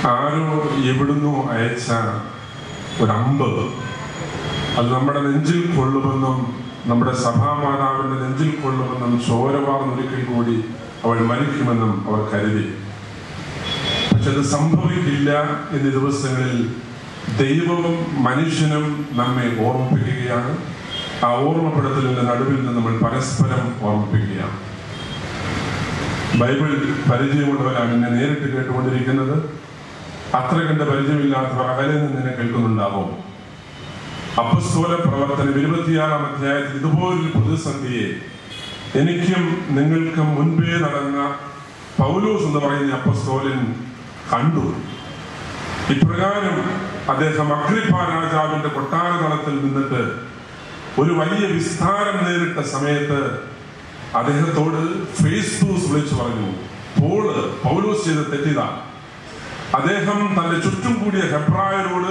ആരോ എവിടുന്നോ അയച്ച ഒരമ്പ് അത് നമ്മുടെ നെഞ്ചിൽ കൊള്ളുമെന്നും നമ്മുടെ സഭാമാതാവിന്റെ നെഞ്ചിൽ കൊള്ളുമെന്നും ചോരവാർന്നൊരിക്കൽ കൂടി അവൾ മരിക്കുമെന്നും അവർ കരുതി പക്ഷെ അത് സംഭവിക്കില്ല എന്നീ ദിവസങ്ങളിൽ ദൈവവും മനുഷ്യനും നമ്മെ ഓർമ്മിപ്പിക്കുകയാണ് ആ ഓർമ്മപ്പെടുത്തലിന്റെ നടുവിൽ നിന്ന് നമ്മൾ പരസ്പരം ഓർമ്മിപ്പിക്കുകയാണ് ബൈബിൾ പരിചയമുള്ളവരാണ് എന്നെ നേരിട്ട് കേട്ടുകൊണ്ടിരിക്കുന്നത് അത്ര കണ്ട് പരിചയമില്ലാത്തവർ അകലെ നിന്ന് എന്നെ കേൾക്കുന്നുണ്ടാവും അപ്പസ്തോല പ്രവർത്തനം ഇരുപത്തിയാറാം അധ്യായത്തിൽ ഇതുപോലൊരു പ്രതിസന്ധിയെ എനിക്കും നിങ്ങൾക്കും മുൻപേ നടന്ന പൗലോസ് എന്ന് പറയുന്ന അപ്പസ്തോലൻ കണ്ടു ഇപ്രകാരം അദ്ദേഹം അഗ്രിപ്പ രാജാവിന്റെ കൊട്ടാരതളത്തിൽ നിന്നിട്ട് ഒരു വലിയ വിസ്താരം നേരിട്ട സമയത്ത് അദ്ദേഹത്തോട് ഫേസ്ബൂസ് വിളിച്ചു പറഞ്ഞു പോള് പൗലോസ് ചെയ്ത തെറ്റിതാ അദ്ദേഹം തന്റെ ചുറ്റും കൂടിയ ഹെബ്രായരോട്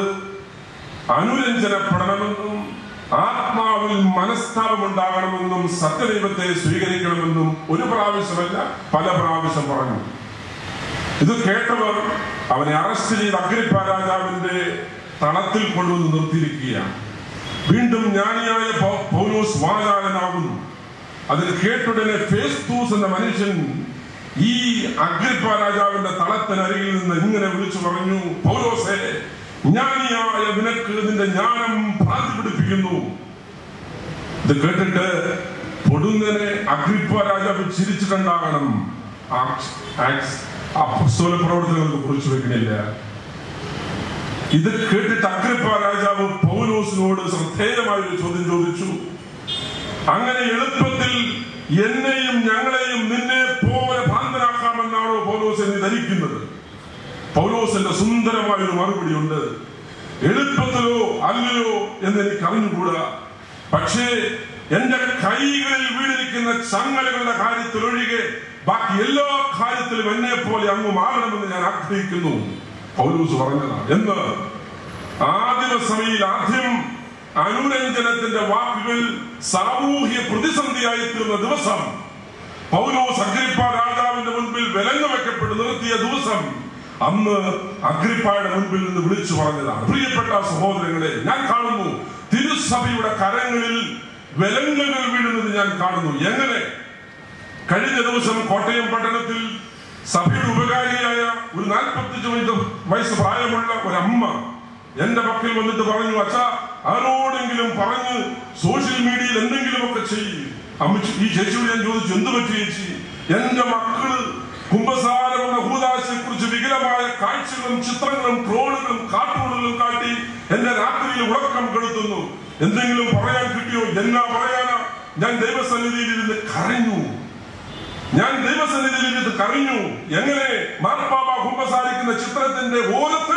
അനുരഞ്ജനപ്പെടണമെന്നും ആത്മാവിൽ മനസ്താപമുണ്ടാകണമെന്നും സത്യദൈവത്തെ സ്വീകരിക്കണമെന്നും ഒരു പ്രാവശ്യമല്ല പല പ്രാവശ്യം പറഞ്ഞു ഇത് കേട്ടവർ അവനെ അറസ്റ്റ് ചെയ്ത് അഗ്രിപ്പ രാജാവിന്റെ തളത്തിൽ കൊണ്ടുവന്ന് നിർത്തിയിരിക്കുകയാണ് വീണ്ടും ജ്ഞാനിയായ പൗ- പൗലോസ് വാചാലനാകുന്നു അതിൽ കേട്ടുടനെ ഫേസ്തൂസ് എന്ന മനുഷ്യൻ ഈ അഗ്രിപ്പ രാജാവിന്റെ തളത്തിനരികിൽ നിന്ന് ഇങ്ങനെ വിളിച്ചു പറഞ്ഞു പൗലോസേ ജ്ഞാനിയായ നിനക്ക് നിന്റെ ജ്ഞാനം ഭ്രാന്തി പിടിപ്പിക്കുന്നു ഇത് കേട്ടിട്ട് പൊടുന്നനെ അഗ്രിപ്പ രാജാവ് ചിരിച്ചിട്ടുണ്ടാകണം ആക്സ്- ആക്സ് അപ്പസ്തോല പ്രവർത്തനങ്ങൾക്ക് കുറിച്ച് വെക്കണില്ല ഇത് കേട്ടിട്ട് അഗ്രിപ്പ രാജാവ് പൗലോസിനോട് ശ്രദ്ധേയമായ ഒരു ചോദ്യം ചോദിച്ചു അങ്ങനെ എളുപ്പത്തിൽ എന്നെയും ഞങ്ങളെയും നിന്നെ പോലെ ഭ്രാന്തനാക്കാമെന്നാണോ പൗലോസ് നീ ധരിക്കുന്നത് പൗലോസിന്റെ സുന്ദരമായ ഒരു മറുപടി ഉണ്ട് എളുപ്പത്തിലോ അല്ലയോ എന്ന് എനിക്ക് അറിഞ്ഞുകൂടാ പക്ഷേ എന്റെ കൈകളിൽ വീണിരിക്കുന്ന ചങ്ങലകളുടെ കാര്യത്തിൽ ഒഴികെ ബാക്കി എല്ലാ കാര്യത്തിലും എന്നെ പോലെ അങ്ങ് മാറണമെന്ന് ഞാൻ ആഗ്രഹിക്കുന്നു പൗലൂസ് പറഞ്ഞതാണ് എന്ന് ആദിമസഭയിൽ ആദ്യം അനുരഞ്ജനത്തിന്റെ വാക്കുകൾ സാമൂഹ്യ പ്രതിസന്ധിയായി തീർന്ന ദിവസം പൗലോസ് അഗ്രിപ്പ രാജാവിന്റെ മുൻപിൽ വിലങ്ങ് വെക്കപ്പെട്ട് നിർത്തിയ ദിവസം അന്ന് അഗ്രിപ്പായുടെ മുൻപിൽ നിന്ന് വിളിച്ചു പറഞ്ഞതാണ് പ്രിയപ്പെട്ട സഹോദരങ്ങളെ ഞാൻ കാണുന്നു തിരുസഭയുടെ കരങ്ങളിൽ വിലങ്ങുകൾ വീഴുന്നത് ഞാൻ കാണുന്നു എങ്ങനെ കഴിഞ്ഞ ദിവസം കോട്ടയം പട്ടണത്തിൽ സഭയുടെ ഉപകാരിയായ ഒരു നാൽപ്പത്തിയഞ്ച് വയസ്സ് പ്രായമുള്ള ഒരു അമ്മ എന്റെ പക്കൽ വന്നിട്ട് പറഞ്ഞു അച്ഛാ ആരോടെങ്കിലും പറഞ്ഞ് സോഷ്യൽ മീഡിയയിൽ എന്തെങ്കിലുമൊക്കെ ചെയ്യും അമ്മച്ചി ഈ ചേച്ചിയോട് ഞാൻ ചോദിച്ചു എന്ത് പറ്റി ചേച്ചി എന്റെ മക്കള് കുംഭസാരം എന്ന ഭൂതാശയെ കുറിച്ച് വികലമായ കാഴ്ചകളും ചിത്രങ്ങളും ട്രോളുകളും കാർട്ടൂണുകളും കാട്ടി എന്റെ രാത്രിയിൽ ഉറക്കം കെടുത്തുന്നു എന്തെങ്കിലും പറയാൻ കിട്ടിയോ എന്നാ പറയാനാ ഞാൻ ദൈവസന്നിധിയിൽ ഇരുന്ന് കരഞ്ഞു ഞാൻ ദൈവസന്നിധിയിൽ ഇരുന്ന് കരഞ്ഞു എങ്ങനെ മാർപ്പാപ കുമ്പസാരിക്കുന്ന ചിത്രത്തിന്റെ ഓരത്ത്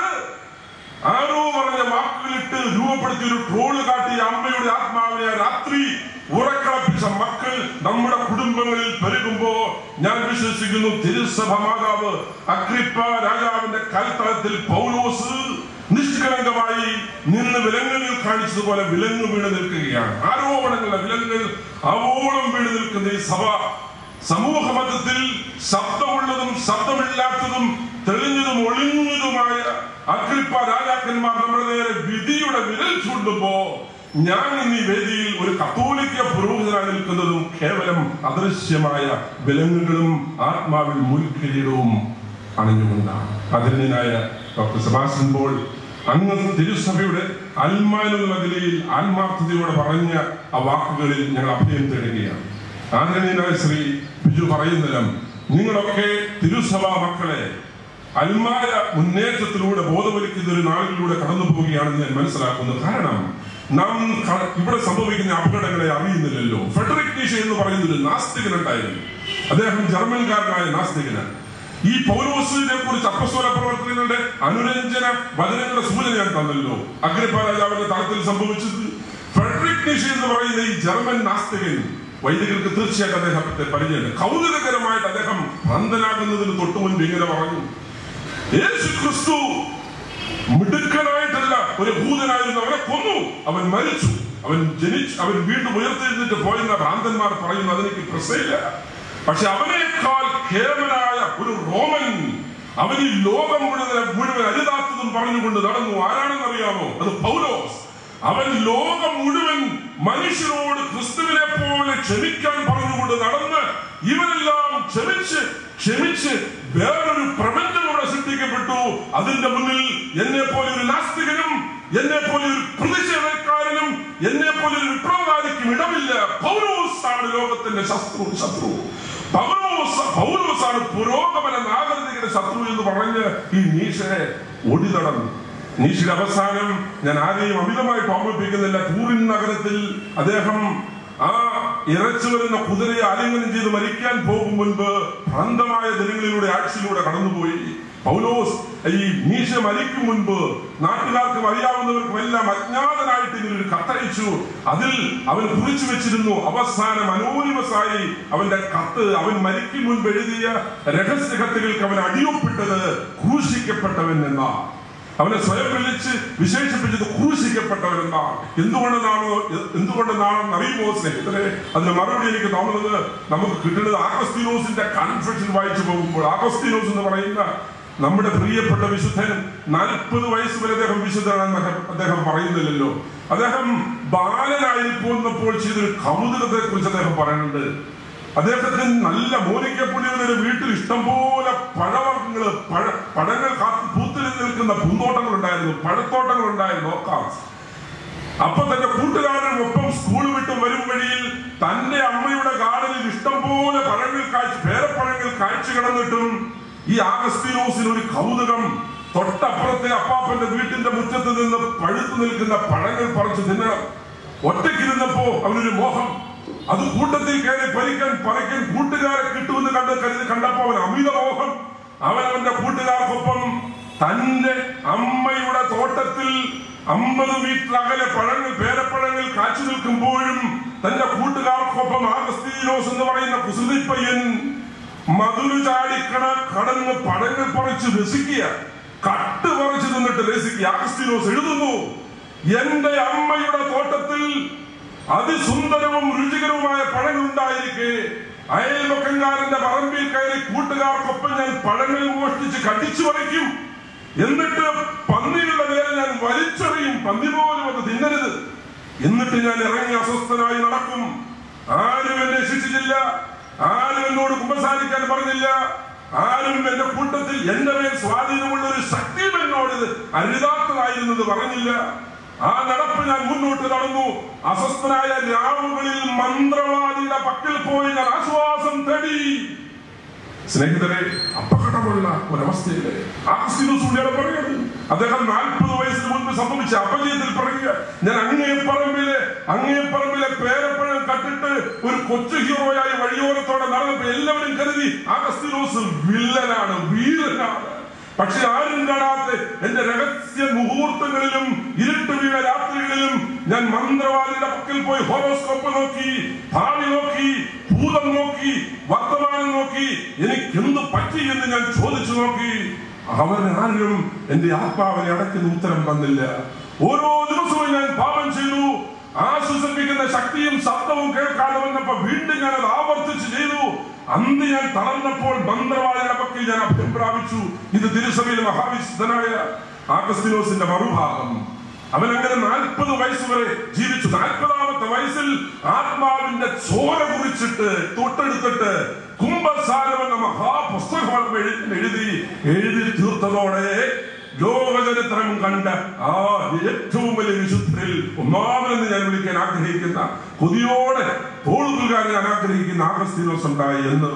ആരോ പറഞ്ഞ വാക്കുകളിട്ട് രൂപപ്പെടുത്തിയ ഒരു ട്രോള് കാട്ടിയ അമ്മയുടെ ആത്മാവിനെ ആ രാത്രി ഉറക്കളപ്പിച്ച മക്കൾ നമ്മുടെ കുടുംബങ്ങളിൽ പെരുകുമ്പോ ഞാൻ വിശ്വസിക്കുന്നു തിരുസഭ മാതാവ് അക്രിപ്പ രാജാവിന്റെ കൽത്തളത്തിൽ പൗലോസ് നിഷ്കളങ്കമായി നിന്ന് വിലങ്ങുകൾ കാണിച്ചതുപോലെ വിലങ്ങ് വീണ് നിൽക്കുകയാണ് ആരോപണങ്ങളുടെ വിലങ്ങുകൾ അവോളം വീണ് നിൽക്കുന്ന ഈ സഭ സമൂഹ മതത്തിൽ ശബ്ദമുള്ളതും ശബ്ദമില്ലാത്തതും തെളിഞ്ഞതും ഒളിഞ്ഞതുമായ അഗ്രിപ്പ രാജാക്കന്മാർ നമ്മുടെ നേരെ വിധിയുടെ വിരൽ ചൂണ്ടുമ്പോ ഞാൻ ഇന്ന് ഈ വേദിയിൽ ഒരു കത്തോലിക്ക പുരോഹിതനായി നിൽക്കുന്നതും കേവലം അദൃശ്യമായ വിലങ്ങുകളും ആത്മാവിൽ മുൻകിരീടവും അണിഞ്ഞുകൊണ്ടാണ് ആദരണീയനായ ഡോക്ടർ സെബാസ്റ്റ്യൻ പോൾ അങ്ങ് തിരുസഭയുടെ അൽമാനുള്ള നിലയിൽ ആത്മാർത്ഥതയോടെ പറഞ്ഞ ആ വാക്കുകളിൽ ഞങ്ങൾ അഭയം തേടുകയാണ് ആദരണീയനായ ശ്രീ ബിജു പറയുന്നില്ല നിങ്ങളൊക്കെ തിരുസഭാ മക്കളെ അൽമായ മുന്നേറ്റത്തിലൂടെ ബോധവലിക്കുന്ന ഒരു നാളിലൂടെ കടന്നു പോവുകയാണെന്ന് ഞാൻ മനസ്സിലാക്കുന്നു കാരണം നാം ക- ഇവിടെ സംഭവിക്കുന്ന അപകടങ്ങളെ അറിയുന്നില്ലല്ലോ ഫെഡറിക് നീഷെ എന്ന് പറയുന്ന ഒരു നാസ്തികനുണ്ടായിരുന്നു അദ്ദേഹം ജർമ്മൻകാരനായ നാസ്തികനാണ് ഈ പൗലോസിനെ കുറിച്ച് അപ്പസ്തോല പ്രവർത്തനങ്ങളുടെ അനുരഞ്ജന വചനങ്ങളുടെ സൂചന ഞാൻ തന്നല്ലോ അഗ്രിപ്പ രാജാവിന്റെ തലത്തിൽ സംഭവിച്ചത് ഫെഡറിക് നീഷെ എന്ന് പറയുന്ന ഈ ജർമ്മൻ നാസ്തികൻ വൈദികർക്ക് തീർച്ചയായിട്ടും അദ്ദേഹത്തെ പരിചയമുണ്ട് കൗതുകകരമായിട്ട് അദ്ദേഹം ഭ്രാന്തനാകുന്നതിന് തൊട്ടു മുൻപ് ഇങ്ങനെ പറഞ്ഞു യേശു ക്രിസ്തു മിടുക്കനായിട്ടല്ല ഒരു ഭൂതനായിരുന്നു അവനെ കൊന്നു അവൻ മരിച്ചു അവൻ ജനിച്ചു അവൻ വീണ്ടും ഉയർത്തെഴുന്നിട്ട് പോയെന്ന ഭ്രാന്തന്മാർ പറയുന്നു അതെനിക്ക് പ്രശ്നമില്ല പക്ഷെ അവനേക്കാൾ കേവലായ ഒരു റോമൻ അവൻ ഈ ലോകം മുഴുവൻ മുഴുവൻ അരുതാത്തതും പറഞ്ഞുകൊണ്ട് നടന്നു ആരാണെന്നറിയാമോ അത് പൗലോസ് അവൻ ലോകം മുഴുവൻ മനുഷ്യരോട് ക്രിസ്തുവിനെ പോലെ ക്ഷമിക്കാൻ പറഞ്ഞുകൊണ്ട് നടന്ന് ഇവരെല്ലാം ക്ഷമിച്ച് ക്ഷമിച്ച് വേറൊരു പ്രപഞ്ചം ഇവിടെ സൃഷ്ടിക്കപ്പെട്ടു അതിന്റെ മുന്നിൽ എന്നെ പോലെ ഒരു നാസ്തികനും എന്നെ പോലെ ഒരു പ്രതിഷേധക്കാരനും എന്നെ പോലെ ഒരു വിപ്ലവകാരിക്കും ഇടമില്ല പൗരോസാണ് ലോകത്തിന്റെ ശത്രു ശത്രു പൗലോസ് പൗലോസാണ് പുരോഗമന നാഗരികയുടെ ശത്രു എന്ന് പറഞ്ഞ് ഈ നീഷയെ ഓടി നടന്നു നീഷിയുടെ അവസാനം ഞാൻ ആരെയും അമിതമായിട്ട് ഓർമ്മിപ്പിക്കുന്നില്ല ടൂറിൻ നഗരത്തിൽ അദ്ദേഹം ആ ഇറച്ചു വരുന്ന കുതിരയെ ആലിംഗനം ചെയ്ത് മരിക്കാൻ പോകും മുൻപ് ഭ്രാന്തമായ ദിനങ്ങളിലൂടെ ആഴ്ചയിലൂടെ കടന്നുപോയി പൗലോസ് ഈ നീഷ മരിക്കും മുൻപ് നാട്ടുകാർക്കും അറിയാവുന്നവർക്കും എല്ലാം അജ്ഞാതനായിട്ട് ഇങ്ങനെ ഒരു കത്തയച്ചു അതിൽ അവൻ കുറിച്ചു വെച്ചിരുന്നു അവസാനം അനോനിമസായി അവന്റെ കത്ത് അവൻ മരിക്കും മുൻപ് എഴുതിയ രഹസ്യ കത്തുകൾക്ക് അവൻ അടിയൊപ്പിട്ടത് ക്രൂശിക്കപ്പെട്ടവൻ എന്നാണ് അവനെ സ്വയം വിളിച്ച് വിശേഷിപ്പിച്ചത് ക്രൂശിക്കപ്പെട്ടവൻ എന്നാണ് എന്തുകൊണ്ടെന്നാണോ എന്തുകൊണ്ടെന്നാണെന്ന് അറിയുമോ സ്നേഹിതരെ അതിന് മറുപടി എനിക്ക് തോന്നുന്നത് നമുക്ക് കിട്ടുന്നത് ആഗസ്തീനോസിന്റെ കൺഫെഷൻ വായിച്ചു പോകുമ്പോൾ ആഗസ്തീനോസ് എന്ന് പറയുന്ന നമ്മുടെ പ്രിയപ്പെട്ട വിശുദ്ധൻ നാൽപ്പത് വയസ്സ് വരെ അദ്ദേഹം വിശുദ്ധനാണെന്ന് അദ്ദേഹം- അദ്ദേഹം പറയുന്നില്ലല്ലോ അദ്ദേഹം ബാലനായിരിക്കുന്നപ്പോൾ ചെയ്തൊരു കൗതുകത്തെ കുറിച്ച് അദ്ദേഹം പറയുന്നുണ്ട് അദ്ദേഹത്തിന് നല്ല മോനിക്കപ്പുള്ളിയുടെ വീട്ടിൽ ഇഷ്ടംപോലെ പഴവർഗ്ഗങ്ങള് പഴ പഴങ്ങൾ കാത്തു പൂത്തിൽ നിൽക്കുന്ന പൂന്തോട്ടങ്ങൾ ഉണ്ടായിരുന്നു പഴത്തോട്ടങ്ങൾ ഉണ്ടായിരുന്നു നോക്കാം അപ്പൊ തന്റെ കൂട്ടുകാരനും ഒപ്പം സ്കൂൾ വിട്ട് വരും വഴിയിൽ തന്റെ അമ്മയുടെ ഗാർഡനിൽ ഇഷ്ടംപോലെ പഴങ്ങൾ കാഴ്ച പേരപ്പഴങ്ങൾ കാഴ്ച കിടന്നിട്ടും ഈ ആഗസ്തീനോസിന് ഒരു കൗതുകം തൊട്ടപ്പുറത്തെ അപ്പാപ്പന്റെ വീട്ടിന്റെ മുറ്റത്ത് നിന്ന് പഴുത്തു നിൽക്കുന്ന പഴങ്ങൾ പറിച്ചു തിന്നണം ഒറ്റയ്ക്കിരുന്നപ്പോ അവനൊരു മോഹം അത് കൂട്ടത്തിൽ കയറി പറിക്കാൻ പറിക്കാൻ കൂട്ടുകാരെ കിട്ടുമെന്ന് കണ്ട് കരുതി കണ്ടപ്പോ അവൻ അമിത മോഹം അവൻ അവന്റെ കൂട്ടുകാർക്കൊപ്പം തന്റെ അമ്മയുടെ തോട്ടത്തിൽ അമ്പത് മീറ്റർ അകലെ പഴങ്ങൾ പേരപ്പഴങ്ങൾ കാച്ചു നിൽക്കുമ്പോഴും തന്റെ കൂട്ടുകാർക്കൊപ്പം ആഗസ്തീനോസ് എന്ന് പറയുന്ന കുസൃതിപ്പയ്യൻ മധുരു ചാടിക്കട കടന്ന് പഴങ്ങൾ പറിച്ച് രസിക്കുക കട്ട് പറിച്ച് നിന്നിട്ട് രസിക്കുക ആഗസ്തീനോസ് എഴുതുന്നു എന്റെ അമ്മയുടെ തോട്ടത്തിൽ അതിസുന്ദരവും രുചികരവുമായ പഴങ്ങൾ ഉണ്ടായിരിക്കെ അയൽവക്കങ്കാരന്റെ പറമ്പിൽ കയറി കൂട്ടുകാർക്കൊപ്പം ഞാൻ പഴങ്ങൾ മോഷ്ടിച്ച് കടിച്ചു പറിക്കും എന്നിട്ട് പന്നികളുടെ നേരെ ഞാൻ വലിച്ചെറിയും പന്നി പോലും അത് തിന്നരുത് എന്നിട്ട് ഞാൻ ഇറങ്ങി അസ്വസ്ഥനായി നടക്കും ആരും എന്നെ ശിക്ഷിച്ചില്ല ആരും എന്നോട് കുമ്പസാരിക്കാൻ പറഞ്ഞില്ല ആരും എന്റെ കൂട്ടത്തിൽ എന്റെ മേൽ സ്വാധീനമുള്ള ഒരു ശക്തിയും എന്നോട് ഇത് അരുതാത്തതായിരുന്നത് പറഞ്ഞില്ല ആ നടപ്പ് ഞാൻ മുന്നോട്ട് നടന്നു അസ്വസ്ഥനായ രാവുകളിൽ മന്ത്രവാദിയുടെ പക്കൽ പോയി ഞാൻ ആശ്വാസം തേടി സ്നേഹിതരെ അപകടമുള്ള ഒരവസ്ഥയില് ആക്സിഡോസുള്ളിയാണ് പറയുന്നത് അദ്ദേഹം നാൽപ്പത് വയസ്സിന് മുൻപ് സംഭവിച്ച അപജയത്തിൽ പറയുക ഞാൻ അങ്ങേ പറമ്പിലെ അങ്ങേ പറമ്പിലെ പേരപ്പഴം കട്ടിട്ട് ഒരു കൊച്ചു ഹീറോയായി വഴിയോരത്തോടെ നടന്നപ്പോ എല്ലാവരും കരുതി ആഗസ്തിനോസ് വില്ലനാണ് വീരനാണ് പക്ഷെ ആരും കാണാത്ത എന്റെ രഹസ്യ മുഹൂർത്തങ്ങളിലും ഇരുട്ട് വീണ രാത്രികളിലും ഞാൻ മന്ത്രവാദിയുടെ പക്കൽ പോയി ഹോറോസ്കോപ്പ് നോക്കി ഭാവി നോക്കി ഭൂതം നോക്കി വർത്തമാനം നോക്കി എനിക്ക് എന്ത് പറ്റി എന്ന് ഞാൻ ചോദിച്ചു നോക്കി അവൻ ആരും എന്റെ ആത്മാവിനെ അടയ്ക്കുന്ന ഉത്തരം തന്നില്ല ഓരോ ദിവസവും ഞാൻ പാപം ചെയ്തു ആശ്വസിപ്പിക്കുന്ന ശക്തിയും ശബ്ദവും കേൾക്കാതെ വന്നപ്പോ വീണ്ടും ഞാൻ അത് ആവർത്തിച്ച് ചെയ്തു അന്ന് ഞാൻ തളർന്നപ്പോൾ മന്ത്രവാദിയുടെ പക്കൽ ഞാൻ അഭ്യം പ്രാപിച്ചു ഇത് തിരുസഭയിൽ മഹാവിശുദ്ധനായ ആഗസ്തിനോസിന്റെ മറുഭാഗം അവൻ അങ്ങനെ നാൽപ്പത് വയസ്സ് വരെ ജീവിച്ചു നാൽപ്പതാമത്തെ വയസ്സിൽ ആത്മാവിന്റെ ചോര കുറിച്ചിട്ട് തൊട്ടെടുത്തിട്ട് കുംഭസാരം എന്ന മഹാപുസ്തകം എഴു- എഴുതി എഴുതി തീർത്തതോടെ ലോകചരിത്രം കണ്ട ആ ഏറ്റവും വലിയ വിശുദ്ധരിൽ ഒന്നാമതെന്ന് ഞാൻ വിളിക്കാൻ ആഗ്രഹിക്കുന്ന കൊതിയോടെ തോളുകാൻ ഞാൻ ആഗ്രഹിക്കുന്ന ആഗസ്തീനോസ് ഉണ്ടായി എന്ന്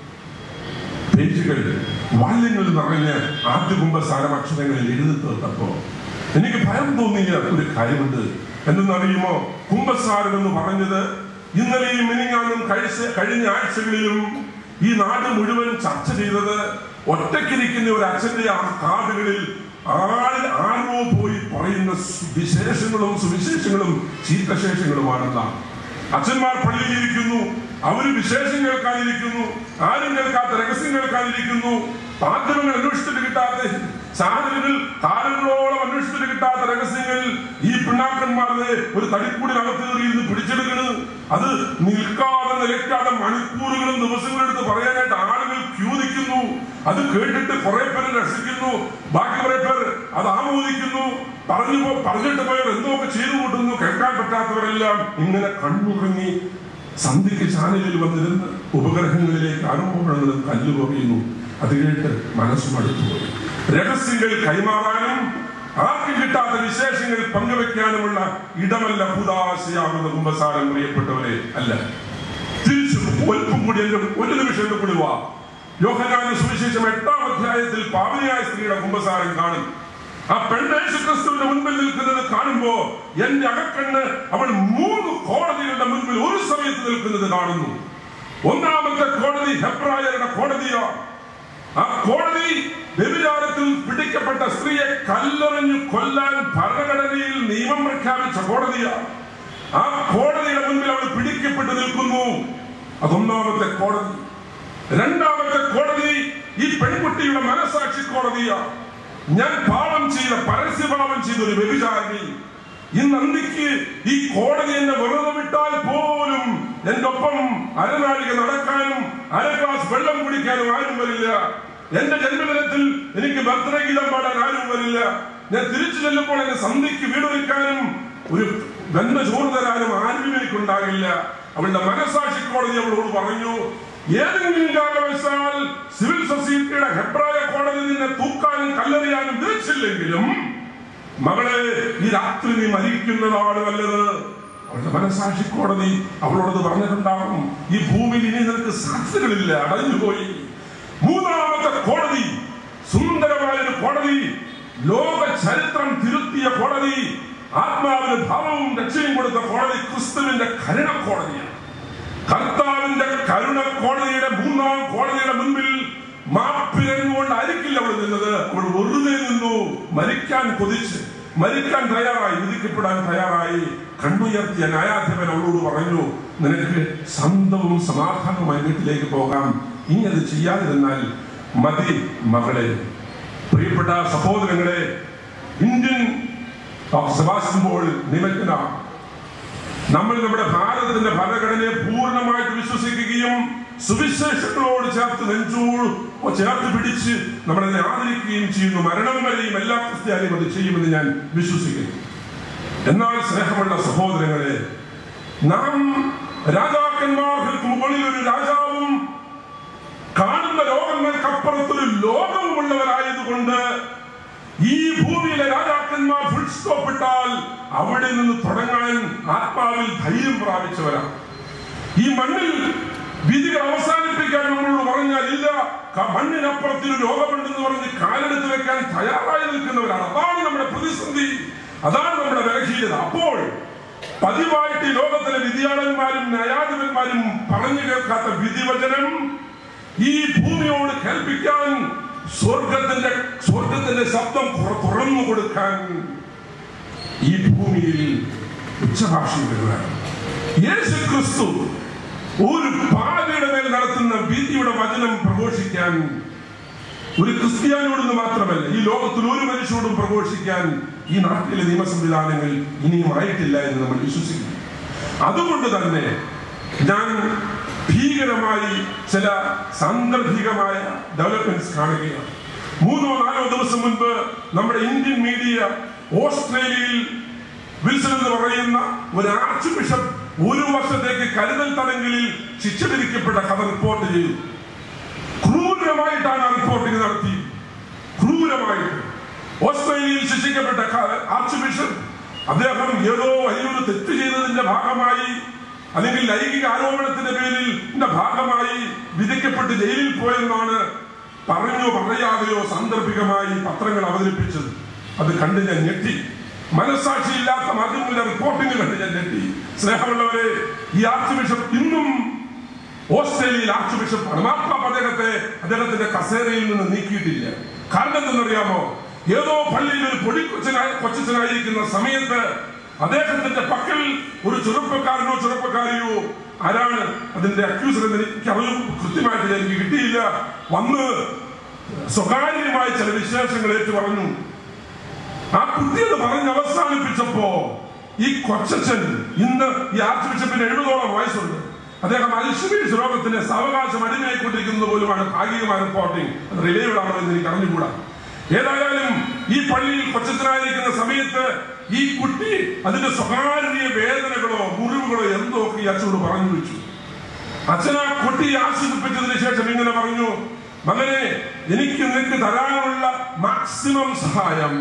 പേജുകൾ വാല്യങ്ങൾ നിറഞ്ഞ് ആദ്യ കുംഭസാരം അക്ഷരങ്ങളിൽ എഴുതി തീർത്തപ്പോ എനിക്ക് ഭയം തോന്നിയ ഒരു കാര്യമുണ്ട് എന്തെന്നറിയുമോ കുംഭസാരം എന്ന് പറഞ്ഞത് ഇന്നലെയും മിനിങ്ങാനും കഴിച്ച കഴിഞ്ഞ ആഴ്ചകളിലും ഈ നാട് മുഴുവൻ ചർച്ച ചെയ്തത് ഒറ്റയ്ക്കിരിക്കുന്ന ഒരു അച്ഛന്റെ ആ കാതുകളിൽ ആൾ ആരോ പോയി പറയുന്ന സു- വിശേഷങ്ങളും സുവിശേഷങ്ങളും ചീത്തശേഷങ്ങളുമാണെന്നാണ് അച്ഛന്മാർ പള്ളിയിലിരിക്കുന്നു അവര് വിശേഷം കേൾക്കാനിരിക്കുന്നു ആരും കേൾക്കാത്ത രഹസ്യം കേൾക്കാനിരിക്കുന്നു മാധ്യമങ്ങൾ അന്വേഷിച്ചിട്ട് കിട്ടാത്ത ചാനലുകൾ കാലങ്ങളോളം അന്വേഷിച്ചിട്ട് കിട്ടാത്ത രഹസ്യങ്ങൾ ഈ പിണ്ണാക്കന്മാരുടെ ഒരു തടിക്കൂടിനകത്ത് കയറിയിരുന്ന് പിടിച്ചെടുക്കുന്നത് അത് നിൽക്കാതെ നിലയ്ക്കാതെ മണിക്കൂറുകളും ദിവസങ്ങളും എടുത്ത് പറയാനായിട്ട് ആളുകൾ ക്യൂ നിൽക്കുന്നു അത് കേട്ടിട്ട് കുറെ പേര് രസിക്കുന്നു ബാക്കി കുറെ പേർ അത് ആമോദിക്കുന്നു പറഞ്ഞു പോ- പറഞ്ഞിട്ട് പോയവർ എന്തൊക്കെ ചെയ്തു കൂട്ടുന്നു കേൾക്കാൻ പറ്റാത്തവരെല്ലാം ഇങ്ങനെ കണ്ണുറങ്ങി സന്ധ്യയ്ക്ക് ചാനലിൽ വന്നിരുന്ന് ഉപഗ്രഹങ്ങളിലേക്ക് ആരോപണങ്ങളും കല്ലുപറയുന്നു അത് കേട്ട് മനസ്സ് മടുത്തുപോയി രഹസ്യങ്ങൾ കൈമാറാനും ആർക്കും കിട്ടാത്ത വിശേഷങ്ങൾ പങ്കുവെക്കാനുമുള്ള ഇടമല്ല ഭൂതാശയാകുന്ന കുംഭസാരം പ്രിയപ്പെട്ടവരെ അല്ല തിരിച്ചു ഒൽപ്പും കൂടി എന്റെ ഒരു നിമിഷം എന്റെ കൂടി വാ യോഹനാന്റെ സുവിശേഷം എട്ടാം അധ്യായത്തിൽ പാവനിയായ സ്ത്രീയുടെ കുംഭസാരം കാണും ആ പെണ്ണേശു ക്രിസ്തുവിന്റെ മുൻപിൽ നിൽക്കുന്നത് കാണുമ്പോ എന്റെ അകക്കണ്ണ് അവൾ മൂന്ന് കോടതികളുടെ മുൻപിൽ ഒരു സമയത്ത് നിൽക്കുന്നത് കാണുന്നു ഒന്നാമത്തെ കോടതി ഹെബ്രായരുടെ കോടതിയാ ആ കോടതി വ്യഭിചാരത്തിൽ പിടിക്കപ്പെട്ട സ്ത്രീയെ കല്ലെറിഞ്ഞു കൊല്ലാൻ ഭരണഘടനയിൽ നിയമം പ്രഖ്യാപിച്ച കോടതിയാണ് ആ കോടതിയുടെ മുൻപിൽ അവൾ പിടിക്കപ്പെട്ട് നിൽക്കുന്നു അതൊന്നാമത്തെ കോടതി രണ്ടാമത്തെ കോടതി ഈ പെൺകുട്ടിയുടെ മനസാക്ഷി കോടതിയാണ് ഞാൻ പാപം ചെയ്ത പരസ്യപാപം ചെയ്ത ഒരു വ്യഭിചാരിണി ഇന്ന് അന്തിക്ക് ഈ കോടതി എന്നെ വെറുതെ വിട്ടാൽ പോലും എന്റെ ഒപ്പം അരനാഴിക നടക്കാനും അര ഗ്ലാസ് വെള്ളം കുടിക്കാനും ആരും വരില്ല എന്റെ ജന്മദിനത്തിൽ എനിക്ക് ബർത്ത്ഡേ ഗീതം പാടാൻ ആരും വരില്ല ഞാൻ തിരിച്ചു ചെല്ലുമ്പോൾ എന്നെ സന്ധിക്ക് വീടൊരുക്കാനും ഒരു ബന്ധ ചോറ് തരാനും ആരും എനിക്കുണ്ടാകില്ല അവളുടെ മനസാക്ഷി കോടതി അവളോട് പറഞ്ഞു ഏതെങ്കിലും കാരണവശാൽ സിവിൽ സൊസൈറ്റിയുടെ ഹെബ്രായ കോടതി നിന്നെ തൂക്കാനും കല്ലെറിയാനും വിധിച്ചില്ലെങ്കിലും മകളെ ഈ രാത്രി നീ മരിക്കുന്നതാണ് നല്ലത് അവളുടെ മനസാക്ഷി കോടതി അവളോടത് പറഞ്ഞിട്ടുണ്ടാകും ഈ ഭൂമിയിൽ ഇനി നിനക്ക് സാധ്യതകളില്ല അടഞ്ഞുപോയി മൂന്നാമത്തെ കോടതി സുന്ദരമായ ഒരു കോടതി ലോക ചരിത്രം തിരുത്തിയ കോടതി ആത്മാവിന് ഭാവവും രക്ഷയും കൊടുത്ത കോടതി ക്രിസ്തുവിന്റെ കരുണ കോടതിയാണ് കർത്താവിന്റെ കരുണ കോടതിയുടെ മൂന്നാം കോടതിയുടെ മുൻപിൽ മാപ്പിരങ്ങുകൊണ്ട് ആയിരിക്കില്ല അവൾ നിന്നത് അവൾ വെറുതെ നിന്നു മരിക്കാൻ കൊതിച്ച് മരിക്കാൻ തയ്യാറായി വിധിക്കപ്പെടാൻ തയ്യാറായി കണ്ണുയർത്തിയ ന്യായാധിപൻ അവളോട് പറഞ്ഞു നിനക്ക് ശാന്തവും സമാധാനവുമായി വീട്ടിലേക്ക് പോകാം ഇനി അത് ചെയ്യാതിരുന്നാൽ മതി മകളെ പ്രിയപ്പെട്ട സഹോദരങ്ങളെ ഇന്ത്യൻ സെബാസ്റ്റ്യൻ പോൾ നിയമജ്ഞന നമ്മൾ നമ്മുടെ ഭാരതത്തിന്റെ ഭരണഘടനയെ പൂർണ്ണമായിട്ട് വിശ്വസിക്കുകയും സുവിശേഷങ്ങളോട് ചേർത്ത് നെഞ്ചോട് ചേർത്ത് പിടിച്ച് നമ്മളതിനെ ആദരിക്കുകയും ചെയ്യുന്നു മരണം വരെയും എല്ലാ ക്രിസ്ത്യാനിയും അത് ചെയ്യുമെന്ന് ഞാൻ വിശ്വസിക്കുന്നു എന്നാൽ സ്നേഹമുള്ള സഹോദരങ്ങളെ നാം രാജാക്കന്മാർക്ക് മുകളിൽ ഒരു രാജാവും കാണുന്ന ലോകങ്ങൾക്കപ്പുറത്തൊരു ലോകവുമുള്ളവരായതുകൊണ്ട് ഈ ഭൂമിയിലെ രാജാക്കന്മാർ ഫുൾ സ്റ്റോപ്പ് ഇട്ടാൽ അവിടെ നിന്ന് തുടങ്ങാൻ ആത്മാവിൽ ധൈര്യം പ്രാപിച്ചവരാണ് ഈ മണ്ണിൽ വിധികൾ അവസാനിപ്പിക്കാൻ നമ്മളോട് പറഞ്ഞാൽ ഇല്ല ക- മണ്ണിനപ്പുറത്തിൽ ലോകമുണ്ടെന്ന് പറഞ്ഞ് കാലെടുത്ത് വെക്കാൻ തയ്യാറായി നിൽക്കുന്നവരാണ് അതാണ് നമ്മുടെ പ്രതിസന്ധി അതാണ് നമ്മുടെ ബലഹീനത അപ്പോൾ പതിവായിട്ട് ഈ ലോകത്തിലെ വിധിയാളന്മാരും ന്യായാധിപന്മാരും പറഞ്ഞു കേൾക്കാത്ത വിധിവചനം ഈ ഭൂമിയോട് കേൾപ്പിക്കാൻ സ്വർഗത്തിന്റെ സ്വർഗത്തിന്റെ ശബ്ദം തുറ- തുറന്നു കൊടുക്കാൻ ഈ ഭൂമിയിൽ ഉച്ചഭാഷയിൽ വരുവാൻ യേശു ക്രിസ്തു ഒരു പാതയുടെ മേൽ നടത്തുന്ന വിധിയുടെ വചനം പ്രഘോഷിക്കാൻ ഒരു ക്രിസ്ത്യാനിയോടൊന്ന് മാത്രമല്ല ഈ ലോകത്തിൽ ഒരു മനുഷ്യരോടും പ്രഘോഷിക്കാൻ ഈ നാട്ടിലെ നിയമ സംവിധാനങ്ങൾ ഇനിയും ആയിട്ടില്ല എന്ന് നമ്മൾ വിശ്വസിക്കുന്നു അതുകൊണ്ട് തന്നെ ഞാൻ ഭീകരമായി ചില സാന്ദർഭികമായ ഡെവലപ്മെന്റ്സ് കാണുകയാണ് മൂന്നോ നാലോ ദിവസം മുൻപ് നമ്മുടെ ഇന്ത്യൻ മീഡിയ ഓസ്ട്രേലിയയിൽ വിൽസൺ എന്ന് പറയുന്ന ഒരു ആർച്ച് ബിഷപ്പ് ഒരു വർഷത്തേക്ക് കരുതൽ തടങ്കലിൽ ശിക്ഷ വിധിക്കപ്പെട്ട കഥ റിപ്പോർട്ട് ചെയ്തു ക്രൂരമായിട്ടാണ് ആ റിപ്പോർട്ടിംഗ് നടത്തി ക്രൂരമായിട്ട് ഓസ്ട്രേലിയയിൽ ശിക്ഷിക്കപ്പെട്ട ക- ആർച്ച് ബിഷപ്പ് അദ്ദേഹം ഏതോ വലിയൊരു തെറ്റ് ചെയ്തതിന്റെ ഭാഗമായി അല്ലെങ്കിൽ ലൈംഗിക ആരോപണത്തിന്റെ പേരിൽ ന്റെ ഭാഗമായി വിധിക്കപ്പെട്ട് ജയിലിൽ പോയെന്നാണ് പറഞ്ഞോ പറയാതെയോ സാന്ദർഭികമായി പത്രങ്ങൾ അവതരിപ്പിച്ചത് അത് കണ്ട് ഞാൻ ഞെട്ടി മനസാക്ഷിയില്ലാത്ത മാധ്യമങ്ങളുടെ റിപ്പോർട്ടിംഗ് കണ്ട് ഞാൻ ഞെട്ടി സ്നേഹമുള്ളവരെ ഈ ആർച്ച് ബിഷപ്പ് ഇന്നും ഓസ്ട്രേലിയയിൽ ആർച്ച് ബിഷപ്പാണ് മാർപ്പാപ്പ അദ്ദേഹത്തെ അദ്ദേഹത്തിന്റെ കസേരയിൽ നിന്ന് നീക്കിയിട്ടില്ല കാരണം എന്തെന്നറിയാമോ ഏതോ പള്ളിയിൽ ഒരു പൊടി കൊച്ചനായി കൊച്ചനായിരിക്കുന്ന സമയത്ത് അദ്ദേഹത്തിന്റെ പക്കൽ ഒരു ചെറുപ്പക്കാരനോ ചെറുപ്പക്കാരിയോ ആരാണ് അതിന്റെ അക്യൂസർ എന്ന് എനിക്ക് അറിയും കൃത്യമായിട്ട് എനിക്ക് കിട്ടിയില്ല വന്ന് സ്വകാര്യമായ ചില വിശേഷങ്ങൾ ഏറ്റു പറഞ്ഞു ആ കുട്ടി അത് പറഞ്ഞ് അവസാനിപ്പിച്ചപ്പോ ഈ കൊച്ചച്ഛൻ ഇന്ന് ഈ ആർച്ച് ബിഷപ്പിന് എഴുപതോളം വയസ്സുണ്ട് അദ്ദേഹം അൽഷിമീസ് രോഗത്തിന്റെ സാവകാശം അടിമയായിക്കൊണ്ടിരിക്കുന്നത് പോലുമാണ് ഭാഗികമായ റിപ്പോർട്ടിംഗ് അത് റിലേബിൾ ആണോ എന്ന് എനിക്ക് അറിഞ്ഞുകൂടാ ഏതായാലും ഈ പള്ളിയിൽ കൊച്ചച്ഛനായിരിക്കുന്ന സമയത്ത് ഈ കുട്ടി അതിന്റെ സ്വകാര്യ വേദനകളോ മുറിവുകളോ എന്തോ ഒക്കെ ഈ അച്ഛനോട് പറഞ്ഞു വെച്ചു അച്ഛൻ ആ കുട്ടിയെ ആശ്വസിപ്പിച്ചതിന് ശേഷം ഇങ്ങനെ പറഞ്ഞു മകനെ എനിക്ക് നിനക്ക് തരാനുള്ള മാക്സിമം സഹായം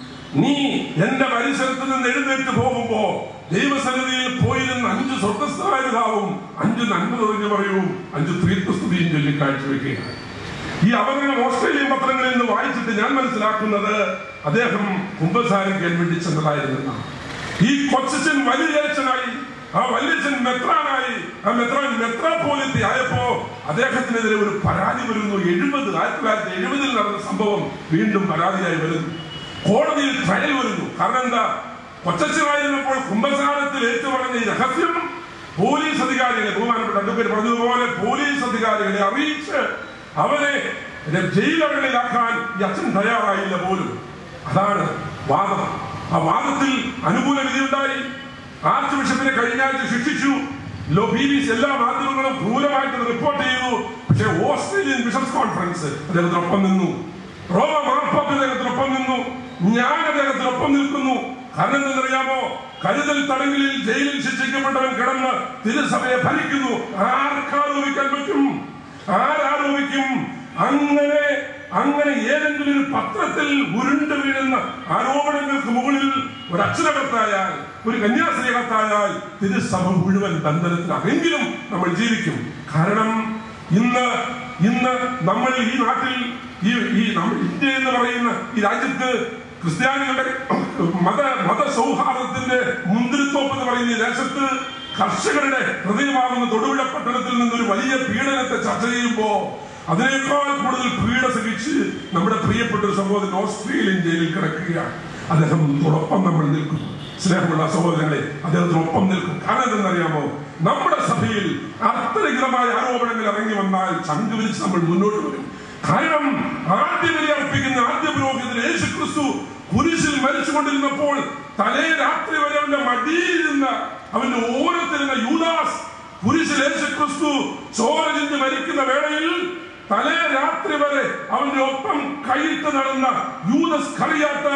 നീ എന്റെ പരിസരത്ത് നിന്ന് എഴുന്നേറ്റ് പോകുമ്പോ ദൈവസന്നിധിയിൽ പോയിരുന്ന അഞ്ച് സ്വർഗസ്ഥമായ പിതാവും അഞ്ച് നന്മ തെളിഞ്ഞു പറയും അഞ്ച് തീർത്ഥസ്തുതിയും ചൊല്ലി കാഴ്ചവെക്കുകയാണ് ഈ അവതരണം ഓസ്ട്രേലിയൻ പത്രങ്ങളിൽ നിന്ന് വായിച്ചിട്ട് ഞാൻ മനസ്സിലാക്കുന്നത് അദ്ദേഹം കുംഭസാരിക്കാൻ വേണ്ടി ചെന്നതായിരുന്നെന്നാണ് ഈ കൊച്ചച്ഛൻ വലിയച്ഛനായി ആ വല്യച്ഛൻ മെത്രാനായി ആ മെത്രാൻ മെത്രാപോലിത്തി ആയപ്പോ അദ്ദേഹത്തിനെതിരെ ഒരു പരാതി വരുന്നു എഴുപത് ആയിരത്തി തൊള്ളായിരത്തി എഴുപതിൽ നടന്ന സംഭവം വീണ്ടും പരാതിയായി വരുന്നു കോടതിയിൽ ട്രയൽ വരുന്നു കാരണം എന്താ കൊച്ചച്ഛനായിരുന്നപ്പോൾ കുംഭസാരത്തിൽ ഏറ്റുപറഞ്ഞ ഈ രഹസ്യം പോലീസ് അധികാരികളെ ബഹുമാനപ്പെട്ട അഡ്വക്കേറ്റ് പറഞ്ഞതുപോലെ പോലീസ് അധികാരികളെ അറിയിച്ച് അവനെ ജയിലകളിലാക്കാൻ ഈ അച്ഛൻ തയ്യാറായില്ല പോലും അതാണ് വാദം ആ വാദത്തിൽ അനുകൂല വിധിയുണ്ടായി ആർച്ച് ബിഷപ്പിനെ കഴിഞ്ഞ ആഴ്ച ശിക്ഷിച്ചു ലോ ബി ബി സി എല്ലാ മാധ്യമങ്ങളും ക്രൂരമായിട്ട് റിപ്പോർട്ട് ചെയ്തു പക്ഷേ ഓസ്ട്രേലിയൻ ബിഷപ്സ് കോൺഫറൻസ് അദ്ദേഹത്തിനൊപ്പം നിന്നു റോമ മാർപ്പാപ്പ അദ്ദേഹത്തിനൊപ്പം നിന്നു ഞാൻ അദ്ദേഹത്തിനൊപ്പം നിൽക്കുന്നു കാരണം എന്തെന്നറിയാമോ കരുതൽ തടങ്കലിൽ ജയിലിൽ ശിക്ഷിക്കപ്പെട്ടവൻ കിടന്ന് തിരുസഭയെ ഭരിക്കുന്നു ആർക്കാരോപിക്കാൻ പറ്റും ആരാരോപിക്കും അങ്ങനെ അങ്ങനെ ഏതെങ്കിലും ഒരു പത്രത്തിൽ ഉരുണ്ടു വീഴുന്ന ആരോപണങ്ങൾക്ക് മുകളിൽ ഒരു അക്ഷരകത്തായാൽ ഒരു കന്യാസ്ത്രീകത്തായാൽ തിരുസഭ മുഴുവൻ ബന്ധനത്തിലാണെങ്കിലും നമ്മൾ ജീവിക്കും കാരണം ഇന്ന് ഇന്ന് നമ്മൾ ഈ നാട്ടിൽ ഈ ഈ നമ്മൾ ഇന്ത്യ എന്ന് പറയുന്ന ഈ രാജ്യത്ത് ക്രിസ്ത്യാനികളുടെ മത മത സൗഹാർദ്ദത്തിന്റെ മുന്തിരിത്തോപ്പ് എന്ന് പറയുന്ന ഈ ദേശത്ത് കർഷകരുടെ ഹൃദയമാകുന്ന തൊടുപുഴ പട്ടണത്തിൽ നിന്ന് ഒരു വലിയ പീഡനത്തെ ചർച്ച ചെയ്യുമ്പോ അതിനേക്കാൾ കൂടുതൽ പീഡ സഹിച്ച് നമ്മുടെ പ്രിയപ്പെട്ട ഒരു സഹോദരൻ ഓസ്ട്രേലിയൻ ജയിലിൽ കിടക്കുകയാണ് അദ്ദേഹത്തോടൊപ്പം നമ്മൾ നിൽക്കും സ്നേഹമുള്ള സഹോദരങ്ങളെ അദ്ദേഹത്തിനൊപ്പം നിൽക്കും കാരണം എന്തെന്നറിയാമോ നമ്മുടെ സഭയിൽ അർത്ഥരഹിതമായ ആരോപണങ്ങൾ ഇറങ്ങി വന്നാൽ ചങ്ക് വിരിച്ച് നമ്മൾ മുന്നോട്ട് വരും കാരണം ആദ്യ ബലി അർപ്പിക്കുന്ന ആദ്യ പുരോഹിതൻ യേശു ക്രിസ്തു കുരിശിൽ മരിച്ചുകൊണ്ടിരുന്നപ്പോൾ തലേ രാത്രി വരെ അവന്റെ മടിയിരുന്ന അവന്റെ ഓരത്തിരുന്ന യൂദാസ് കുരിശിൽ യേശു ക്രിസ്തു ചോര ചിന്തി മരിക്കുന്ന വേളയിൽ തലേ രാത്രി വരെ അവന്റെ ഒപ്പം കൈയിട്ട് നടന്ന യൂദസ് കറിയാത്ത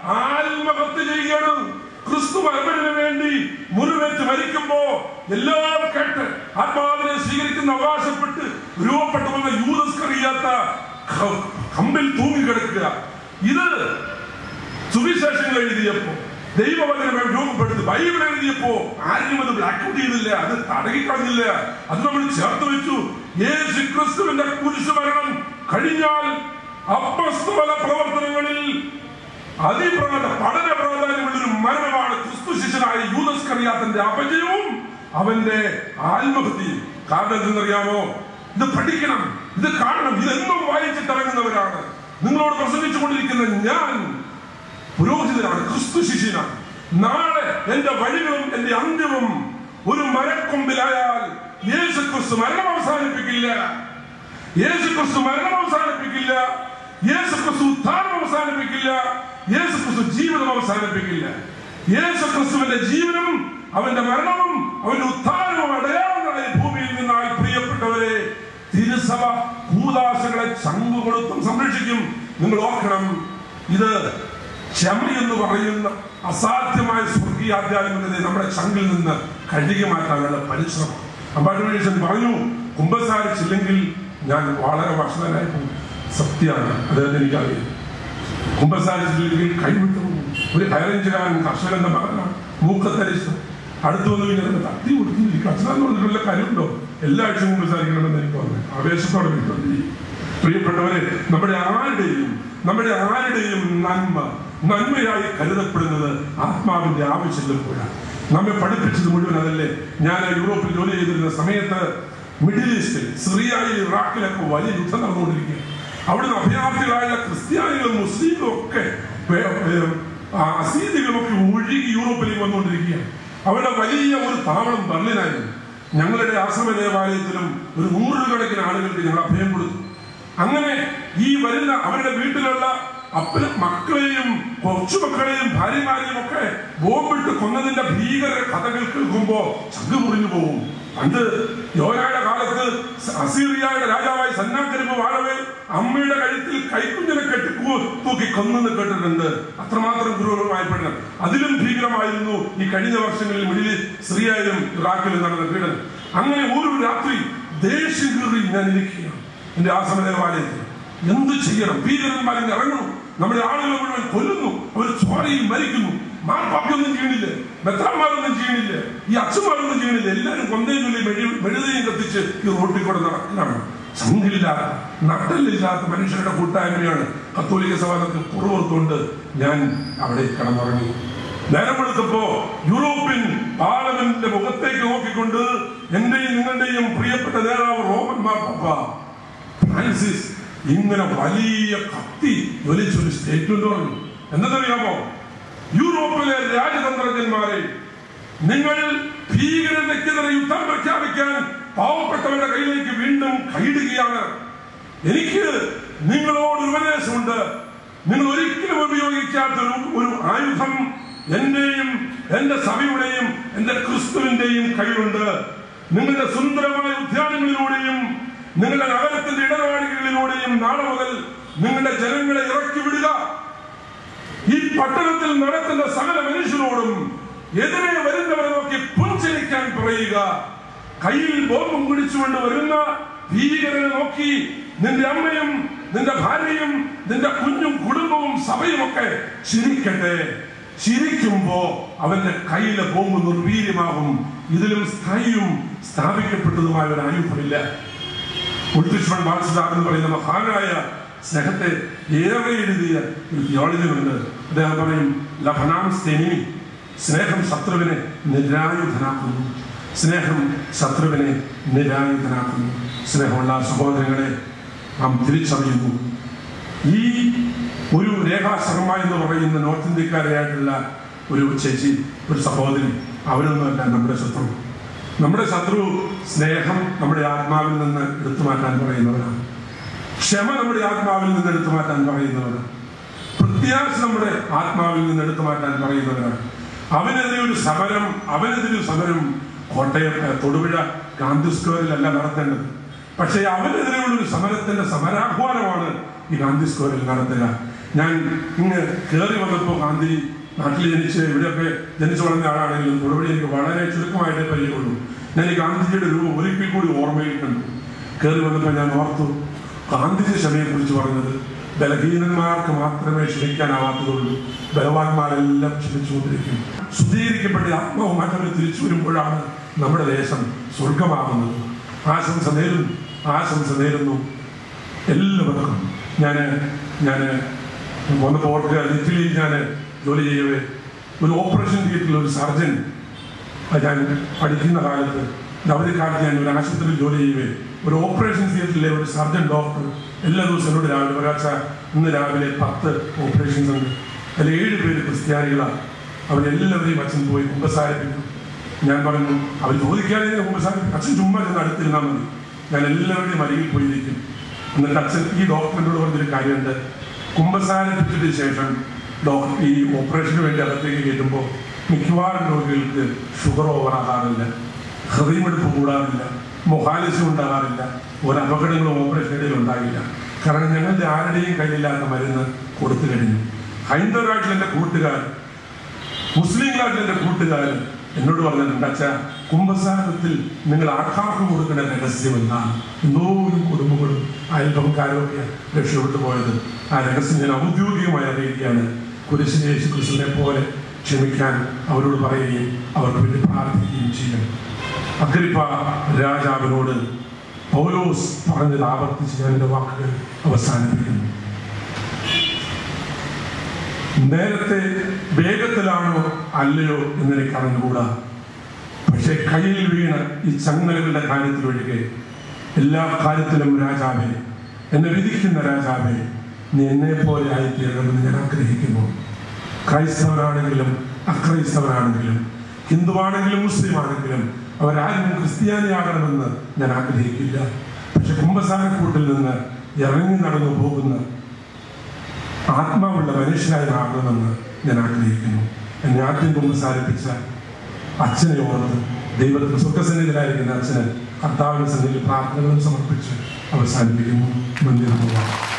ആത്മഹത്യ ചെയ്യുകയാണ് ക്രിസ്തു മരണത്തിന് വേണ്ടി മുറിവേറ്റ് മരിക്കുമ്പോ എല്ലാം കേട്ട് ആത്മാവിനെ സ്വീകരിക്കുന്ന അവകാശപ്പെട്ട് രൂപപ്പെട്ടു വന്ന യൂദസ് കറിയാത്ത ക- കമ്പിൽ തൂങ്ങിക്കിടക്കുക ഇത് സുവിശേഷങ്ങൾ എഴുതിയപ്പോ ദൈവവചനം രൂപപ്പെടുത്തി ബൈബിൾ എഴുതിയപ്പോ ആരും അത് ബ്ലാക്ക് ഔട്ട് ചെയ്തില്ല അത് തടകിക്കളഞ്ഞില്ല അത് നമ്മൾ ചേർത്ത് വെച്ചു യേശു ക്രിസ്തുവിന്റെ കുരിശു മരണം കഴിഞ്ഞാൽ അപ്പസ്തോല പ്രവർത്തനങ്ങളിൽ അതിപ്രാധ പഠന പ്രാധാന്യമുള്ള ഒരു മരണമാണ് ക്രിസ്തു ശിഷ്യനായ യൂദസ് കറിയാത്തന്റെ അപജയവും അവന്റെ ആത്മഹത്യയും കാരണം എന്തെന്നറിയാമോ ഇത് പഠിക്കണം ഇത് കാണണം ഇതെന്നും വായിച്ചിട്ടിറങ്ങുന്നവരാണ് നിങ്ങളോട് പ്രസംഗിച്ചുകൊണ്ടിരിക്കുന്ന ഞാൻ പുരോഹിതനാണ് ക്രിസ്തു ശിഷ്യനാണ് നാളെ എന്റെ വഴികളും എന്റെ അന്ത്യവും ഒരു മരക്കൊമ്പിലായാൽ യേശു ക്രിസ്തു മരണം അവസാനിപ്പിക്കില്ല യേശു ക്രിസ്തു മരണം അവസാനിപ്പിക്കില്ല യേശു ക്രിസ്തു ഉത്ഥാനം അവസാനിപ്പിക്കില്ല യേശു ക്രിസ്തു ജീവിതം അവസാനിപ്പിക്കില്ല യേശു ക്രിസ്തുവിന്റെ ജീവനും അവന്റെ മരണവും അവന്റെ ഉത്ഥാനവും അടയാളങ്ങളായി ഭൂമിയിൽ നിന്നാൽ പ്രിയപ്പെട്ടവരെ തിരുസഭ ഭൂദാശകളെ ചങ്കു കൊടുത്തും സംരക്ഷിക്കും നിങ്ങൾ ഓർക്കണം ഇത് ക്ഷമ എന്ന് പറയുന്ന അസാധ്യമായ സ്വർഗീയ ആധ്യാത്മികതയെ നമ്മുടെ ചങ്കിൽ നിന്ന് കഴുകി മാറ്റാനുള്ള പരിശ്രമം അമ്പാടുമേശൻ പറഞ്ഞു കുമ്പസാരിച്ചില്ലെങ്കിൽ ഞാൻ വളരെ വഷളനായി പോകും സത്യമാണ് അദ്ദേഹത്തിന് എനിക്കറിയാം കുമ്പസാരിച്ചില്ലെങ്കിൽ കൈവിട്ടു പോകും. ഒരു ഹൈറേഞ്ചുകാരൻ കർഷകന്റെ മകനാണ് മൂക്കത്തരിച്ച് അടുത്തു വന്ന് പിന്നെ അതിനെ തട്ടി കൊടുത്തിരിക്കും അച്ഛനെന്ന് പറഞ്ഞിട്ടുള്ള കാര്യമുണ്ടോ എല്ലാ ആഴ്ചയും കുമ്പസാരിക്കണമെന്ന് എനിക്ക് പറഞ്ഞു ആവേശത്തോടെ വീട്ടുണ്ടി പ്രിയപ്പെട്ടവരെ നമ്മുടെ ആരുടെയും നമ്മുടെ ആരുടെയും നന്മ നന്മയായി കരുതപ്പെടുന്നത് ആത്മാവിന്റെ ആവശ്യത്തിൽപ്പോഴാണ് നമ്മെ പഠിപ്പിച്ചത് മുഴുവൻ അതല്ലേ ഞാൻ യൂറോപ്പിൽ ജോലി ചെയ്തിരുന്ന സമയത്ത് മിഡിൽ ഈസ്റ്റിൽ സിറിയയിൽ ഇറാഖിലൊക്കെ വലിയ യുദ്ധം നടന്നുകൊണ്ടിരിക്കുക അവിടുന്ന് അഭയാർത്ഥികളായ ക്രിസ്ത്യാനികളും മുസ്ലിങ്ങളും ഒക്കെ വേ- വേ- ആ അസീദികളുമൊക്കെ ഒഴുകി യൂറോപ്പിലേക്ക് വന്നുകൊണ്ടിരിക്കുകയാണ് അവിടെ വലിയ ഒരു താവളം ബർലിനായിരുന്നു ഞങ്ങളുടെ ആശ്രമ ദേവാലയത്തിലും ഒരു നൂറുകണക്കിന് ആളുകൾക്ക് ഞങ്ങൾ അഭയം കൊടുത്തു അങ്ങനെ ഈ വരുന്ന അവരുടെ വീട്ടിലുള്ള അപ്പനും മക്കളെയും കൊച്ചുമക്കളെയും ഭാര്യമാരെയും ഒക്കെ ബോംബിട്ട് കൊന്നതിന്റെ ഭീകര കഥകൾ കേൾക്കുമ്പോ ചങ്ക് മുറിഞ്ഞു പോകും പണ്ട് യോനയുടെ കാലത്ത് അസീറിയയുടെ രാജാവായി സന്നാക്കരിമ്പ് വാഴവേ അമ്മയുടെ കഴുത്തിൽ കൈക്കുഞ്ഞിനെ കെട്ടി കൂ- തൂക്കി കൊന്നെന്ന് കേട്ടിട്ടുണ്ട് അത്രമാത്രം ക്രൂരമായപ്പെടണം അതിലും ഭീകരമായിരുന്നു ഈ കഴിഞ്ഞ വർഷങ്ങളിൽ മിഡിൽ സിറിയയിലും ഇറാഖിലും നടന്ന പീഡനം അങ്ങനെ ഒരു രാത്രി ദേഷ്യം കീറി ഞാൻ ഇരിക്കുകയാണ് എന്റെ ആശ്രമ ദേവാലയത്തിൽ എന്ത് ചെയ്യണം ഭീകരന്മാരിൽ നിന്ന് ഇറങ്ങണം നമ്മുടെ ആളുകളെ മുഴുവൻ കൊല്ലുന്നു അവർ ചോരയിൽ മരിക്കുന്നു മാർപ്പാക്കൊന്നും ചെയ്യണില്ല മെത്രാന്മാരൊന്നും ചെയ്യണില്ല ഈ അച്ഛന്മാരൊന്നും ചെയ്യണില്ല എല്ലാവരും കൊന്തയും ചൊല്ലി മെഴി മെഴുതയും കത്തിച്ച് ഈ റോട്ടിൽ കൂടെ നടക്കുകയാണ് ചങ്കില്ലാത്ത നട്ടലില്ലാത്ത മനുഷ്യരുടെ കൂട്ടായ്മയാണ് കത്തോലിക്ക സഭ എന്നൊക്കെ പുറവുകൊണ്ട് ഞാൻ അവിടെ കിടന്നുറങ്ങി നേരം വെളുത്തപ്പോ യൂറോപ്യൻ പാർലമെന്റിന്റെ മുഖത്തേക്ക് നോക്കിക്കൊണ്ട് എന്റെയും നിങ്ങളുടെയും പ്രിയപ്പെട്ട നേതാവ് റോമൻ മാർപ്പ ഫ്രാൻസിസ് ഇങ്ങനെ വലിയ കത്തി ജ്വലിച്ചൊരു സ്റ്റേറ്റ്മെന്റ് പറഞ്ഞു എന്തെന്നറിയാമോ യൂറോപ്പിലെ രാജതന്ത്രജ്ഞന്മാരെ നിങ്ങൾ ഭീകരതയ്ക്കെതിരെ യുദ്ധം പ്രഖ്യാപിക്കാൻ പാവപ്പെട്ടവരുടെ കയ്യിലേക്ക് വീണ്ടും കൈയിടുകയാണ് എനിക്ക് നിങ്ങളോട് ഒരു ഉപദേശമുണ്ട് നിങ്ങൾ ഒരിക്കലും ഉപയോഗിക്കാത്ത ഒരു ഒരു ആയുധം എന്റെയും എന്റെ സഭയുടെയും എന്റെ ക്രിസ്തുവിന്റെയും കയ്യിലുണ്ട് നിങ്ങളുടെ സുന്ദരമായ ഉദ്യാനങ്ങളിലൂടെയും നിങ്ങളുടെ നഗരത്തിന്റെ ഇടനാഴികളിലൂടെയും നാളെ മുതൽ നിങ്ങളുടെ ജനങ്ങളെ ഇറക്കി വിടുക ഈ പട്ടണത്തിൽ നടക്കുന്ന സകല മനുഷ്യരോടും എതിരെ വരുന്നവരെ നോക്കി പുഞ്ചരിക്കാൻ പറയുക കയ്യിൽ ബോംബും പിടിച്ചുകൊണ്ട് വരുന്ന ഭീകരനെ നോക്കി നിന്റെ അമ്മയും നിന്റെ ഭാര്യയും നിന്റെ കുഞ്ഞും കുടുംബവും സഭയും ഒക്കെ ചിരിക്കട്ടെ ചിരിക്കുമ്പോ അവന്റെ കയ്യിലെ ബോംബ് നിർവീര്യമാകും ഇതിലും സ്ഥായിയും സ്ഥാപിക്കപ്പെട്ടതുമായ ഒരു ആയുധമില്ല ഉൾദുഷ്മൻ ബാൽസദാർ എന്ന് പറയുന്ന മഹാനായ സ്നേഹത്തെ ഏറെ എഴുതിയ ഒരു തിയോളജിയുണ്ട് അദ്ദേഹം പറയും ലഭനാം സ്തെനി സ്നേഹം ശത്രുവിനെ നിരായുധനാക്കുന്നു സ്നേഹം ശത്രുവിനെ നിരായുധനാക്കുന്നു സ്നേഹമുള്ള സഹോദരങ്ങളെ നാം തിരിച്ചറിയുന്നു ഈ ഒരു രേഖാ ശർമ്മ എന്ന് പറയുന്ന നോർത്ത് ഇന്ത്യക്കാരായിട്ടുള്ള ഒരു ചേച്ചി ഒരു സഹോദരി അവരൊന്നുമല്ല നമ്മുടെ ശത്രു നമ്മുടെ ശത്രു സ്നേഹം നമ്മുടെ ആത്മാവിൽ നിന്ന് എടുത്തു മാറ്റാൻ പറയുന്നവരാണ് ക്ഷമ നമ്മുടെ ആത്മാവിൽ നിന്ന് എടുത്തു മാറ്റാൻ പറയുന്നവരാണ് പ്രത്യാശ നമ്മുടെ ആത്മാവിൽ നിന്ന് എടുത്തു മാറ്റാൻ പറയുന്നവരാണ് അവനെതിരെ ഒരു സമരം അവനെതിരെ ഒരു സമരം കോട്ടയം ഏ, തൊടുപുഴ ഗാന്ധി സ്ക്വയറിലല്ല നടത്തേണ്ടത് പക്ഷേ അവനെതിരെയുള്ള ഒരു സമരത്തിന്റെ സമരാഹ്വാനമാണ് ഈ ഗാന്ധി സ്ക്വയറിൽ നടത്തുക ഞാൻ ഇങ്ങ് കയറി വന്നപ്പോൾ ഗാന്ധി നാട്ടിൽ ജനിച്ച് ഇവിടെയൊക്കെ ജനിച്ചു വളർന്ന ആളാണെങ്കിലും തൊടുപുഴ എനിക്ക് വളരെ ചുരുക്കമായിട്ടേ പരിചയമുള്ളൂ ഞാൻ ഈ ഗാന്ധിജിയുടെ രൂപം ഒരിക്കൽ കൂടി ഓർമ്മയിൽ കണ്ടു കയറി വന്നപ്പോൾ ഞാൻ ഓർത്തു ഗാന്ധിജി ക്ഷമയെ കുറിച്ച് പറഞ്ഞത് ബലഹീനന്മാർക്ക് മാത്രമേ ക്ഷമിക്കാനാവാത്തതുള്ളൂ ബലവാന്മാരെല്ലാം ക്ഷമിച്ചുകൊണ്ടിരിക്കും ശുദ്ധീകരിക്കപ്പെട്ട ആത്മാവുമായിട്ട് അവർ തിരിച്ചു വരുമ്പോഴാണ് നമ്മുടെ ദേശം സ്വർഗമാകുന്നത് ആശംസ നേരുന്നു ആശംസ നേരുന്നു എല്ലാവർക്കും ഞാൻ ഞാൻ വന്നപ്പോൾ ഓർക്കുക ഇറ്റലിയിൽ ഞാൻ ജോലി ചെയ്യവേ ഒരു ഓപ്പറേഷൻ തിയേറ്ററിൽ ഒരു സർജൻ അത് ഞാൻ പഠിക്കുന്ന കാലത്ത് അവധിക്കാലത്ത് ഞാൻ ഒരു ആശുപത്രിയിൽ ജോലി ചെയ്യുകയും ഒരു ഓപ്പറേഷൻ തിയേറ്ററിലെ ഒരു സർജൻ ഡോക്ടർ എല്ലാ ദിവസവും എന്നോട് രാവിലെ ഒരാഴ്ച ഇന്ന് രാവിലെ പത്ത് ഓപ്പറേഷൻസ് ഉണ്ട് അതിൽ ഏഴ് പേര് ക്രിസ്ത്യാനികളാണ് അവരെല്ലാവരെയും അച്ഛൻ പോയി കുമ്പസാരിപ്പിക്കും ഞാൻ പറഞ്ഞു അവർ ചോദിക്കാതെ ഇങ്ങനെ കുമ്പസാരിപ്പിക്കും അച്ഛൻ ചുമ്മാ ചെന്ന് അടുത്തിരുന്നാൽ മതി ഞാൻ എല്ലാവരുടെയും അരികിൽ പോയിരിക്കും എന്നിട്ട് അച്ഛൻ ഈ ഡോക്ടറിനോട് പറഞ്ഞൊരു കാര്യമുണ്ട് കുമ്പസാരിപ്പിച്ചതിന് ശേഷം ഡോക്ടർ ഈ ഓപ്പറേഷന് വേണ്ടി അകത്തേക്ക് കയറ്റുമ്പോൾ മിക്കവാറും രോഗികൾക്ക് ഷുഗർ ഓവർ ആകാറില്ല ഹൃദയമെടുപ്പ് കൂടാറില്ല മൊഹാലിസം ഉണ്ടാകാറില്ല ഒരു അപകടങ്ങളും ഓപ്പറേഷൻ ഇടയിൽ ഉണ്ടാകില്ല കാരണം ഞങ്ങളുടെ ആരുടെയും കയ്യിലില്ലാത്ത മരുന്ന് കൊടുത്തു കഴിഞ്ഞു ഹൈന്ദവരായിട്ടുള്ള എൻ്റെ കൂട്ടുകാർ മുസ്ലിങ്ങളായിട്ടുള്ള എൻ്റെ കൂട്ടുകാരൻ എന്നോട് പറഞ്ഞിട്ടുണ്ട് അച്ഛ കുംഭസാരത്തിൽ നിങ്ങൾ ആൾക്കാർക്ക് കൊടുക്കുന്ന രഹസ്യമെന്നാണ് എന്തോരും കുടുംബങ്ങളും അയൽപക്കാരും ഒക്കെ രക്ഷപ്പെട്ടു പോയത് ആ രഹസ്യം ഞാൻ ഔദ്യോഗികമായി അറിയിക്കുകയാണ് കുരിശിന് യേശു ക്രിസ്തുവിനെ പോലെ ക്ഷമിക്കാൻ അവരോട് പറയുകയും അവർക്ക് വേണ്ടി പ്രാർത്ഥിക്കുകയും ചെയ്യണം അഗ്രിപ്പ രാജാവിനോട് പൗലോസ് പറഞ്ഞത് ആവർത്തിച്ച് ഞാൻ എൻ്റെ വാക്കുകൾ അവസാനിപ്പിക്കുന്നു നേരത്തെ വേഗത്തിലാണോ അല്ലയോ എന്ന് എനിക്ക് അറിഞ്ഞുകൂടാ പക്ഷെ കയ്യിൽ വീണ ഈ ചങ്ങലകളുടെ കാര്യത്തിലൊഴികെ എല്ലാ കാര്യത്തിലും രാജാവേ എന്നെ വിധിക്കുന്ന രാജാവേ നീ എന്നെ പോലെ ആയിത്തീരണമെന്ന് ഞാൻ ആഗ്രഹിക്കുന്നു ക്രൈസ്തവരാണെങ്കിലും അക്രൈസ്തവരാണെങ്കിലും ഹിന്ദുവാണെങ്കിലും മുസ്ലിം ആണെങ്കിലും അവരാരും ക്രിസ്ത്യാനിയാകണമെന്ന് ഞാൻ ആഗ്രഹിക്കില്ല പക്ഷെ കുംഭസാരക്കൂട്ടിൽ നിന്ന് ഇറങ്ങി നടന്നു പോകുന്ന ആത്മാവുള്ള മനുഷ്യനായി മാറണമെന്ന് ഞാൻ ആഗ്രഹിക്കുന്നു എന്നെ ആദ്യം കുമ്പസാരിപ്പിച്ച അച്ഛനെ ഓർത്ത് ദൈവത്തിന് സുഖസന്നിധിയിലായിരിക്കുന്ന അച്ഛന് കർത്താവിന്റെ സന്നിധിയിൽ പ്രാർത്ഥനകളും സമർപ്പിച്ച് അവസാനിപ്പിക്കുന്നു മന്ദിരമുള്ള